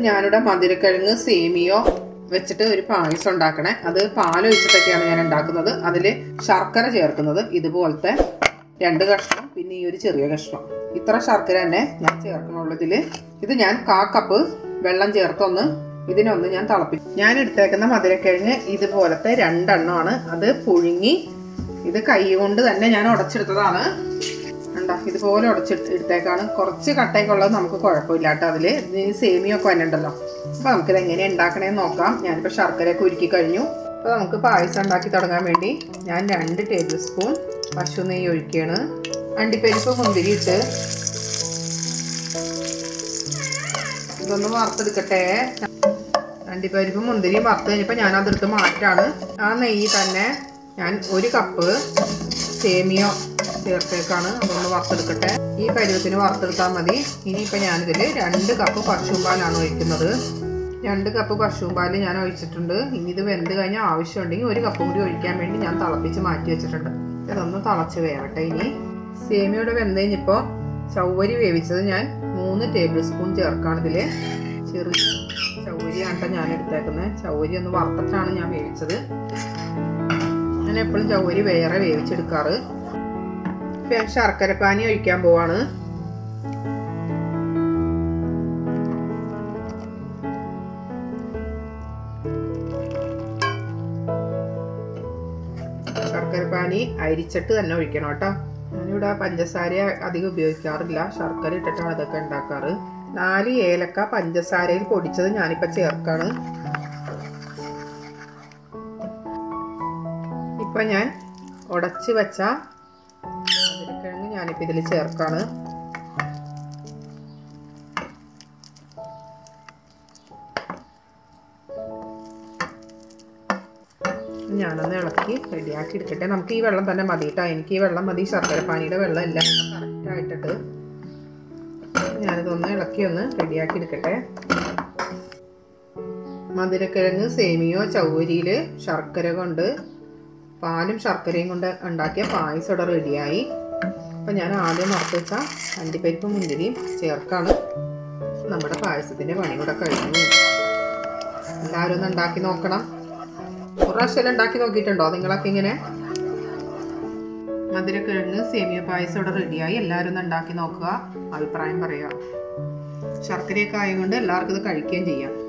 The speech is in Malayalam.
ഞാനിവിടെ മധുരക്കിഴങ്ങ് സേമിയോ വെച്ചിട്ട് ഒരു പായസം ഉണ്ടാക്കണേ അത് പാലൊഴിച്ചിട്ടൊക്കെയാണ് ഞാൻ ഉണ്ടാക്കുന്നത് അതിൽ ശർക്കര ചേർക്കുന്നത് ഇതുപോലത്തെ രണ്ട് കഷ്ണം പിന്നെ ഈ ഒരു ചെറിയ കഷ്ണം ഇത്ര ശർക്കര തന്നെ ഞാൻ ചേർക്കണുള്ളൂ ഇതിൽ ഇത് ഞാൻ കാ കപ്പ് വെള്ളം ചേർത്തൊന്ന് ഇതിനൊന്ന് ഞാൻ തിളപ്പിച്ചു ഞാൻ എടുത്തേക്കുന്ന മധുരക്കിഴങ്ങ് ഇതുപോലത്തെ രണ്ടെണ്ണമാണ് അത് പുഴുങ്ങി ഇത് കൈ കൊണ്ട് തന്നെ ഞാൻ ഉടച്ചെടുത്തതാണ് ഉണ്ടോ ഇതുപോലെ ഉടച്ചിട്ട് എടുത്തേക്കാണ് കുറച്ച് കട്ടയൊക്കെ ഉള്ളത് നമുക്ക് കുഴപ്പമില്ല കേട്ടോ അതിൽ ഇതിന് സേമിയൊക്കെ തന്നെ ഉണ്ടല്ലോ അപ്പോൾ നമുക്കിത് എങ്ങനെ ഉണ്ടാക്കണേന്ന് നോക്കാം ഞാനിപ്പോൾ ശർക്കരയൊക്കെ ഉരുക്കി കഴിഞ്ഞു അപ്പോൾ നമുക്ക് പായസം ഉണ്ടാക്കി തുടങ്ങാൻ വേണ്ടി ഞാൻ രണ്ട് ടേബിൾ സ്പൂൺ പശു നെയ്യ് ഒഴിക്കുകയാണ് അണ്ടിപ്പരിപ്പ് മുന്തിരി ഇട്ട് ഇതൊന്ന് വറുത്തെടുക്കട്ടെ അണ്ടിപ്പരിപ്പ് മുന്തിരി വറുത്ത് കഴിഞ്ഞപ്പോൾ ഞാൻ അതെടുത്ത് മാറ്റാണ് ആ നെയ്യ് തന്നെ ഞാൻ ഒരു കപ്പ് സേമിയോ ചേർത്തേക്കാണ് അതൊന്ന് വറുത്തെടുക്കട്ടെ ഈ പരുവത്തിന് വറുത്തെടുത്താൽ മതി ഇനിയിപ്പോൾ ഞാനിതിൽ രണ്ട് കപ്പ് പശുവും പാലാണ് ഒഴിക്കുന്നത് രണ്ട് കപ്പ് പശുവും പാല് ഞാൻ ഒഴിച്ചിട്ടുണ്ട് ഇനി ഇത് വെന്ത് കഴിഞ്ഞാൽ ആവശ്യമുണ്ടെങ്കിൽ ഒരു കപ്പ് കൂടി ഒഴിക്കാൻ വേണ്ടി ഞാൻ തിളപ്പിച്ച് മാറ്റി വെച്ചിട്ടുണ്ട് ഇതൊന്ന് തിളച്ച് വേവട്ടെ ഇനി സേമിയോടെ വെന്ത് കഴിഞ്ഞപ്പോൾ ചവ്വരി വേവിച്ചത് ഞാൻ മൂന്ന് ടേബിൾ സ്പൂൺ ചേർക്കാണ് ഇതിൽ ചെറിയ ചവ്വരിയാണ് ഞാൻ എടുത്തേക്കുന്നത് ചവ്വരി ഒന്ന് വറുത്തിട്ടാണ് ഞാൻ വേവിച്ചത് ഞാൻ എപ്പോഴും ചവ്വരി വേറെ വേവിച്ചെടുക്കാറ് ഇപ്പം ശർക്കരപ്പാനി ഒഴിക്കാൻ പോവാണ് ശർക്കരപ്പാനി അരിച്ചിട്ട് തന്നെ ഒഴിക്കണം കേട്ടോ ഞാനിവിടെ പഞ്ചസാര അധികം ഉപയോഗിക്കാറില്ല ശർക്കര ഇട്ടിട്ടാണ് ഇതൊക്കെ ഉണ്ടാക്കാറ് നാല് ഏലക്ക പഞ്ചസാരയിൽ പൊടിച്ചത് ഞാനിപ്പോൾ ചേർക്കാണ് ഇപ്പം ഞാൻ ഉടച്ച് വെച്ച മധുരക്കിഴങ്ങ് ഞാനിപ്പോൾ ഇതിൽ ചേർക്കാണ് ഞാനൊന്ന് ഇളക്കി റെഡിയാക്കി എടുക്കട്ടെ നമുക്ക് ഈ വെള്ളം തന്നെ മതി കേട്ടോ എനിക്ക് ഈ വെള്ളം മതി ശർക്കരപ്പാനിയുടെ വെള്ളം എല്ലാം കറക്റ്റ് ആയിട്ടിട്ട് ഞാനിതൊന്ന് ഇളക്കി ഒന്ന് റെഡിയാക്കി എടുക്കട്ടെ മധുരക്കിഴങ്ങ് സേമിയോ ചൗരിയിൽ ശർക്കര കൊണ്ട് പാലും ശർക്കരയും കൊണ്ട് ഉണ്ടാക്കിയ പായസം ഇവിടെ റെഡിയായി അപ്പം ഞാൻ ആദ്യം വറുത്ത് വെച്ച അണ്ടിപ്പരിപ്പ് മുന്തിരിയും ചേർക്കാണ് നമ്മുടെ പായസത്തിൻ്റെ പണി കൂടെ കഴിഞ്ഞു എല്ലാവരും ഒന്ന് ഉണ്ടാക്കി നോക്കണം ഒരു പ്രാവശ്യം ഉണ്ടാക്കി നോക്കിയിട്ടുണ്ടോ നിങ്ങളൊക്കെ ഇങ്ങനെ മധുരക്കിഴങ്ങ് സേമിയ പായസം ഇവിടെ റെഡിയായി എല്ലാവരും ഒന്ന് ഉണ്ടാക്കി നോക്കുക അഭിപ്രായം പറയുക ശർക്കരയൊക്കെ ആയതുകൊണ്ട് എല്ലാവർക്കും ഇത് കഴിക്കുകയും ചെയ്യാം